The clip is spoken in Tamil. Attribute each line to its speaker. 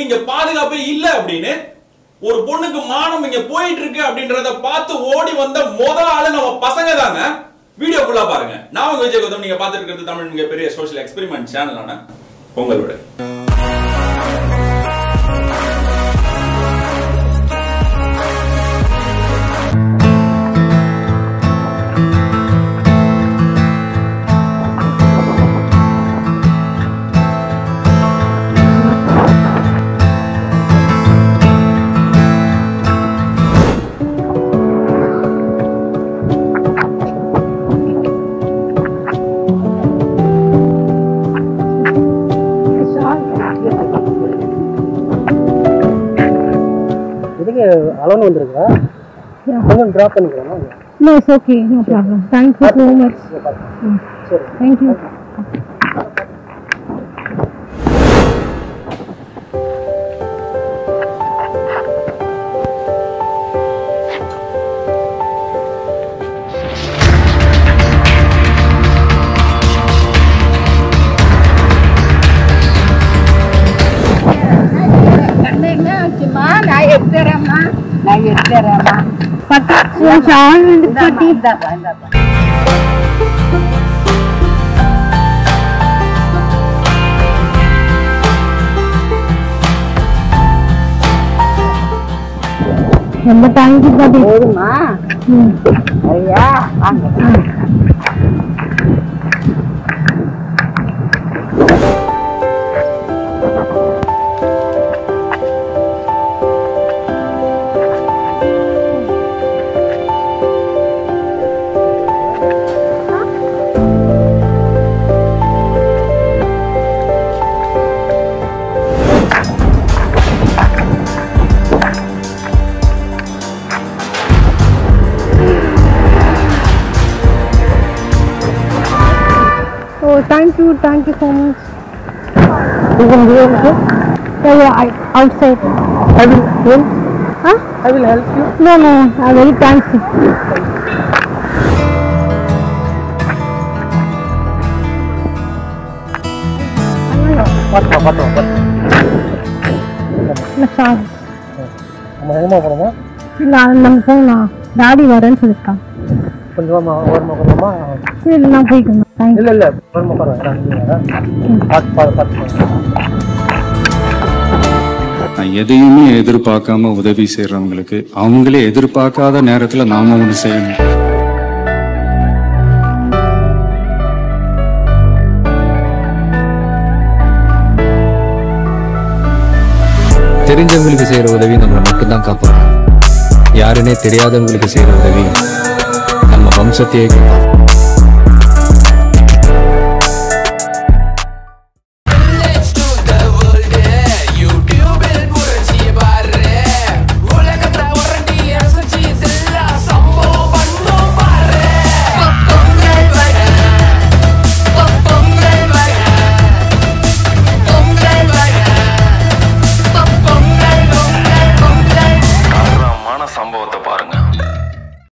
Speaker 1: இங்க பாதுகாப்பே இல்ல அப்படின்னு ஒரு பொண்ணுக்கு மானம் இங்க போயிட்டு இருக்கு அப்படின்றத பார்த்து ஓடி வந்த முத ஆளு நம்ம பசங்க தாங்க வீடியோ ஃபுல்லா பாருங்க நான் உங்க விஜய் கௌதம் நீங்க பார்த்துட்டு இருக்கிறது தமிழ் மிகப்பெரிய சோஷியல் எக்ஸ்பெரிமெண்ட் சேனலான பொங்கல் விட
Speaker 2: இதுக்கு அலோன் வந்திருக்கா கொஞ்சம் ட்ராப் பண்ணிக்கிறேன்
Speaker 3: No, it's okay. No problem. Thank you so much.
Speaker 2: சரி
Speaker 3: Thank you.
Speaker 4: கண்ணு சும்மா நான் எடுத்துறேம்மா நான் எடுத்துறேம்மா
Speaker 3: பட்டு உன் ஷால் வந்து பட்டி
Speaker 4: இந்தாப்பா இந்தாப்பா
Speaker 3: ரொம்ப தேங்க்யூ பாட்டி
Speaker 4: போதுமா
Speaker 3: ம்.
Speaker 4: ஐயா வாங்க
Speaker 3: Oh, thank you. Thank you so much.
Speaker 2: You can do it, sir?
Speaker 3: Yeah, yeah, I, outside.
Speaker 2: I will help.
Speaker 3: Huh?
Speaker 2: I will help you.
Speaker 3: No, no. I'm very thankful.
Speaker 2: பார்த்துமா பார்த்துமா பார்த்து
Speaker 3: இல்லை சார்
Speaker 2: நம்ம எங்கம்மா போகிறோமா
Speaker 3: இல்லை நம்ம போகலாம் டாடி வரேன்னு சொல்லியிருக்கான்
Speaker 2: கொஞ்சமா ஓரமாக போகிறோமா
Speaker 3: சரி நான் போய்க்கணும் தேங்க்யூ
Speaker 2: இல்லை இல்லை ஓரமாக போகிறோம் பார்த்து பார்த்து பார்த்து
Speaker 5: நான் எதையுமே எதிர்பார்க்காம உதவி செய்யறவங்களுக்கு அவங்களே எதிர்பார்க்காத நேரத்துல நாம ஒண்ணு செய்யணும்
Speaker 6: தெரிஞ்சவங்களுக்கு செய்யற உதவி நம்மளை மட்டும்தான் காப்பாற்றும் யாருன்னே தெரியாதவங்களுக்கு செய்யற உதவி நம்ம வம்சத்தையே காப்பாற்றும்